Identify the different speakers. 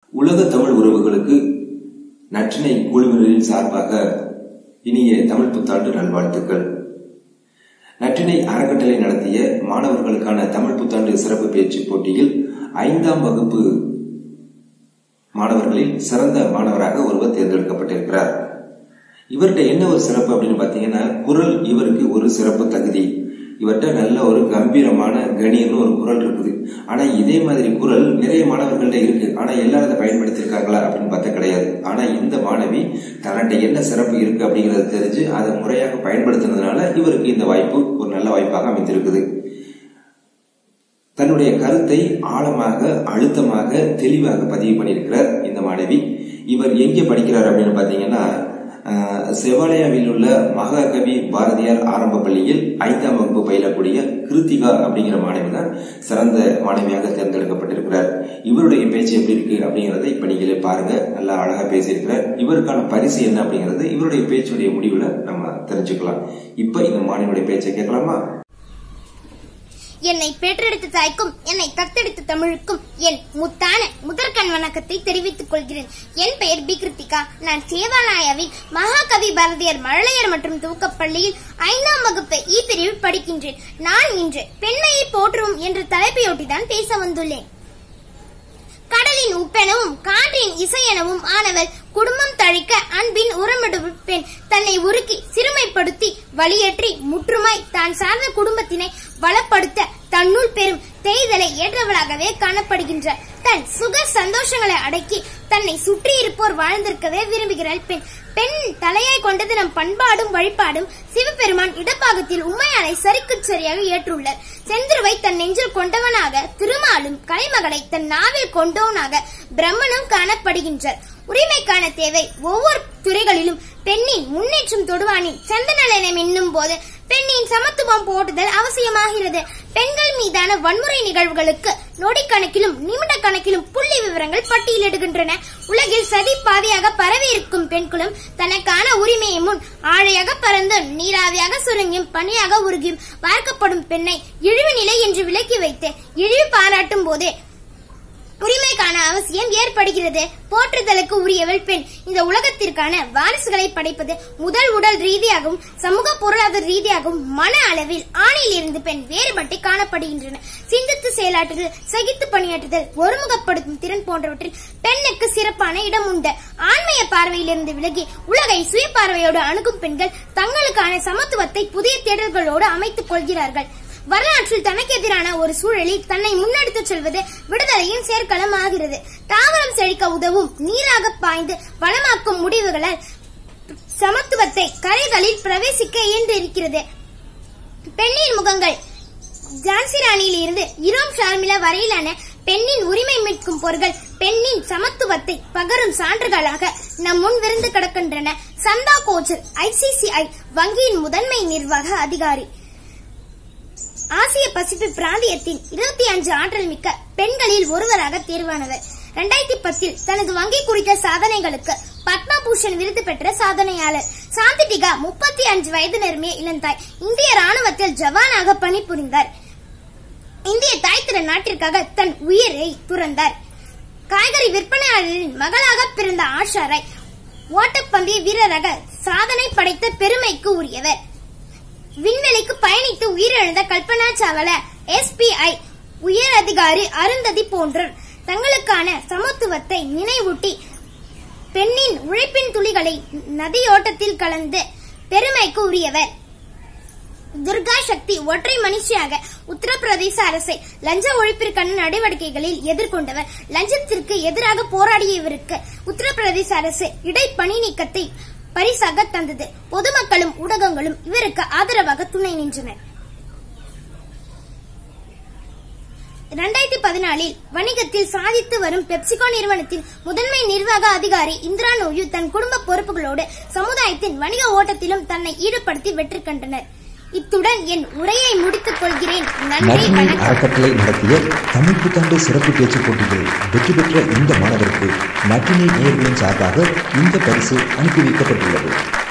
Speaker 1: உலக தமிழ் உறவுகளுக்கு நற்றினை குழுவினரின் சார்பாக இனிய தமிழ் புத்தாண்டு நல்வாழ்த்துக்கள் நற்றினை அறக்கட்டளை நடத்திய மாணவர்களுக்கான தமிழ் புத்தாண்டு சிறப்பு பேச்சு போட்டியில் ஐந்தாம் வகுப்பு மாணவர்களில் சிறந்த மாணவராக ஒருவர் தேர்ந்தெடுக்கப்பட்டிருக்கிறார் இவர்கிட்ட என்ன ஒரு சிறப்பு அப்படின்னு பாத்தீங்கன்னா குரல் இவருக்கு ஒரு சிறப்பு தகுதி இவர்கிட்ட நல்ல ஒரு கம்பீரமான கணியர்னு ஒரு குரல் இருக்குது ஆனா இதே மாதிரி குரல் நிறைய மாணவர்கள்ட்ட இருக்கு ஆனா எல்லாரும் அதை பயன்படுத்தியிருக்காங்களா அப்படின்னு பார்த்தா கிடையாது ஆனா இந்த மாணவி தன்னிட்ட என்ன சிறப்பு இருக்கு அப்படிங்கறத தெரிஞ்சு அதை முறையாக பயன்படுத்தினதுனால இவருக்கு இந்த வாய்ப்பு ஒரு நல்ல வாய்ப்பாக அமைந்திருக்குது தன்னுடைய கருத்தை ஆழமாக அழுத்தமாக தெளிவாக பதிவு பண்ணியிருக்கிறார் இந்த மாணவி இவர் எங்கே படிக்கிறார் அப்படின்னு பாத்தீங்கன்னா செவாலயாவில் உள்ள மகாகவி பாரதியார் ஆரம்ப பள்ளியில் ஐந்தாம் வகுப்பு பயிலக்கூடிய கிருத்திகா அப்படிங்கிற மாணவி தான் சிறந்த மாணவியாக தேர்ந்தெடுக்கப்பட்டிருக்கிறார் இவருடைய பேச்சு எப்படி இருக்கு அப்படிங்கறத இப்ப நீங்களே பாருங்க நல்லா அழகா பேசியிருக்கிறார் இவருக்கான பரிசு என்ன அப்படிங்கறது இவருடைய பேச்சுடைய முடிவுல நம்ம தெரிஞ்சுக்கலாம் இப்ப இந்த மாணவியுடைய பேச்சை கேட்கலாமா
Speaker 2: என்னை பெற்றெடுத்த தாய்க்கும் என்னை தத்தெடுத்த தமிழுக்கும் என் முத்தான முதற்கண் வணக்கத்தை தெரிவித்துக் கொள்கிறேன் என் பெயர் பி கிருத்திகா நான் சேவாலயாவில் மகாகவி பாரதியார் மழலையர் மற்றும் துவக்கப்பள்ளியில் ஐந்தாம் வகுப்பு இ பிரிவில் படிக்கின்றேன் நான் இன்று பெண்மையை போற்றுவோம் என்ற தலைப்பையொட்டிதான் பேச வந்துள்ளேன் கடலின் உப்பெனவும் காற்றின் இசையெனவும் ஆனவள் குடும்பம் தழைக்க அன்பின் உரமிடும் பெண் தன்னை உருக்கி சிறுமைப்படுத்தி வழியேற்றி முற்றுமாய் தான் சார்ந்த குடும்பத்தினை வளப்படுத்த தன்னுள் பெரும் தேய்தலை ஏற்றவளாகவே காணப்படுகின்றார் தன் சுக சந்தோஷங்களை அடக்கி தன்னை சுற்றி இருப்போர் வாழ்ந்திருக்கவே விரும்புகிறாள் பெண் பெண் தலையாய் கொண்டது நம் பண்பாடும் வழிபாடும் சிவபெருமான் இடப்பாகத்தில் உண்மையானை சரிக்கு சரியாக ஏற்றுள்ளார் செந்துருவை தன் நெஞ்சில் கொண்டவனாக திருமாலும் கலைமகளை தன் நாவில் கொண்டவனாக பிரம்மனும் காணப்படுகின்றார் உரிமைக்கான தேவை ஒவ்வொரு துறைகளிலும் பெண்ணின் முன்னேற்றம் தொடுவானின் சந்தநலனம் என்னும் போது பெண்ணின் சமத்துவம் போட்டுதல் அவசியமாகிறது பெண்கள் மீதான வன்முறை நிகழ்வுகளுக்கு நொடி கணக்கிலும் நிமிட கணக்கிலும் புள்ளி விவரங்கள் பட்டியலிடுகின்றன உலகில் சதி பாதையாக பரவி இருக்கும் பெண்குலம் தனக்கான உரிமையை முன் ஆழையாக பறந்து நீராவியாக சுருங்கியும் பனியாக உருகியும் பார்க்கப்படும் பெண்ணை இழிவு நிலை என்று விலக்கி வைத்து இழிவு பாராட்டும் போதே உரிமைக்கான அவசியம் ஏற்படுகிறது போற்றுதலுக்கு உரியவள் பெண் இந்த உலகத்திற்கான வாரிசுகளை படைப்பது முதல் உடல் ரீதியாகவும் சமூக பொருளாதார ரீதியாகவும் மன அளவில் ஆணில் இருந்து பெண் வேறுபட்டு காணப்படுகின்றன சிந்தித்து செயலாற்றுதல் சகித்து பணியாற்றுதல் ஒருமுகப்படுத்தும் திறன் போன்றவற்றில் பெண்ணுக்கு சிறப்பான இடம் உண்டு ஆண்மைய பார்வையிலிருந்து விலகி உலகை சுய பார்வையோடு அணுகும் பெண்கள் தங்களுக்கான சமத்துவத்தை புதிய தேடல்களோடு அமைத்துக் கொள்கிறார்கள் வரலாற்றில் தனக்கு எதிரான ஒரு சூழலில் தன்னை முன்னெடுத்துச் செல்வது விடுதலையின் சேர்க்களம் ஆகிறது தாவரம் செழிக்க உதவும் நீராக பாய்ந்து வளமாக்கும் முடிவுகளால் சமத்துவத்தை கரைகளில் பிரவேசிக்க இயந்திருக்கிறது பெண்ணின் முகங்கள் ஜான்சி ராணியில் இருந்து இரோம் ஷார்மிலா வரையிலான பெண்ணின் உரிமை மீட்கும் பொருள்கள் பெண்ணின் சமத்துவத்தை பகரும் சான்றுகளாக நம் முன் விருந்து கிடக்கின்றன சந்தா கோச்சர் ஐசிசிஐ வங்கியின் முதன்மை நிர்வாக அதிகாரி ஆசிய பசிபிக் பிராந்தியத்தின் இருபத்தி அஞ்சு ஆற்றல் மிக்க பெண்களில் ஒருவராக தேர்வானவர் இரண்டாயிரத்தி பத்தில் தனது வங்கி குறித்த சாதனைகளுக்கு பத்ம பூஷன் விருது பெற்ற சாதனையாளர் சாந்திடிகா முப்பத்தி அஞ்சு வயது நிரம்பிய இளந்தாய் இந்திய ராணுவத்தில் ஜவானாக பணிபுரிந்தார் இந்திய தாய் திற நாட்டிற்காக தன் உயிரை துறந்தார் காய்கறி விற்பனையாளரின் மகளாக பிறந்த ஆஷாராய் ஓட்டப்பந்தய வீரராக சாதனை படைத்த பெருமைக்கு உரியவர் விண்வெளிக்கு பயணித்து உயிரிழந்த கல்பனா சாவலா எஸ்பிஐ உயர் அதிகாரி அருந்ததி போன்றோர் தங்களுக்கான சமத்துவத்தை நினைவூட்டி பெண்ணின் உழைப்பின் துளிகளை நதியோட்டத்தில் கலந்து பெருமைக்கு உரியவர் துர்கா சக்தி ஒற்றை மனுஷியாக உத்தரப்பிரதேச அரசை லஞ்ச ஒழிப்பிற்கான நடவடிக்கைகளில் எதிர்கொண்டவர் லஞ்சத்திற்கு எதிராக போராடிய இவருக்கு உத்தரப்பிரதேச அரசு இடைப்பணி நீக்கத்தை பரிசாக தந்தது பொதுமக்களும் ஊடகங்களும் இவருக்கு ஆதரவாக துணை நின்றனர் இரண்டாயிரத்தி பதினாலில் வணிகத்தில் சாதித்து வரும் பெப்சிகோ நிறுவனத்தின் முதன்மை நிர்வாக அதிகாரி இந்திரா நோயு தன் குடும்ப பொறுப்புகளோடு சமுதாயத்தின் வணிக ஓட்டத்திலும் தன்னை ஈடுபடுத்தி வெற்றி கண்டனர் இத்துடன் என் உரையை முடித்துக் கொள்கிறேன் நன்றி
Speaker 3: நற்றினை
Speaker 2: வணக்கம்
Speaker 3: அறக்கட்டளை நடத்திய தமிழ் புத்தாண்டு சிறப்பு பேச்சு போட்டியில் வெற்றி பெற்ற இந்த மாணவருக்கு நற்றினை நேயர்களின் சார்பாக இந்த பரிசு அனுப்பி வைக்கப்பட்டுள்ளது